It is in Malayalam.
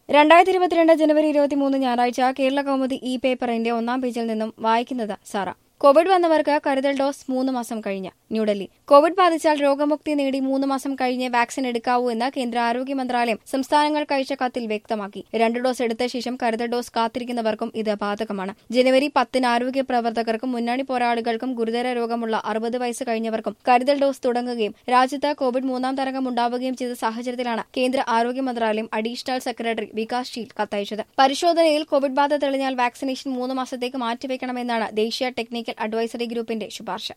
രണ്ടായിരത്തി ഇരുപത്തിരണ്ട് ജനുവരി ഇരുപത്തിമൂന്ന് ഞായറാഴ്ച കേരള കൗമുദി ഇ പേപ്പറിന്റെ ഒന്നാം പേജിൽ നിന്നും വായിക്കുന്നത് സാറ കോവിഡ് വന്നവർക്ക് കരുതൽ ഡോസ് മൂന്ന് മാസം കഴിഞ്ഞ് ന്യൂഡൽഹി കോവിഡ് ബാധിച്ചാൽ രോഗമുക്തി നേടി മൂന്ന് മാസം കഴിഞ്ഞ് വാക്സിൻ എടുക്കാവൂ എന്ന് കേന്ദ്ര ആരോഗ്യ മന്ത്രാലയം സംസ്ഥാനങ്ങൾക്ക് അയച്ച കത്തിൽ വ്യക്തമാക്കി രണ്ട് ഡോസ് എടുത്ത ശേഷം കരുതൽ ഡോസ് കാത്തിരിക്കുന്നവർക്കും ഇത് ബാധകമാണ് ജനുവരി പത്തിന് ആരോഗ്യ പ്രവർത്തകർക്കും മുന്നണി പോരാളികൾക്കും ഗുരുതര രോഗമുള്ള അറുപത് വയസ്സ് കഴിഞ്ഞവർക്കും കരുതൽ ഡോസ് തുടങ്ങുകയും രാജ്യത്ത് കോവിഡ് മൂന്നാം തരംഗം ഉണ്ടാവുകയും ചെയ്ത സാഹചര്യത്തിലാണ് കേന്ദ്ര ആരോഗ്യ മന്ത്രാലയം അഡീഷണൽ സെക്രട്ടറി വികാസ് ഷീൽ കത്തയച്ചത് പരിശോധനയിൽ കോവിഡ് ബാധ തെളിഞ്ഞാൽ വാക്സിനേഷൻ മൂന്ന് മാസത്തേക്ക് മാറ്റിവെക്കണമെന്നാണ് ദേശീയ ടെക്നിക്കൽ അഡ്വൈസറി ഗ്രൂപ്പിന്റെ ശുപാർശ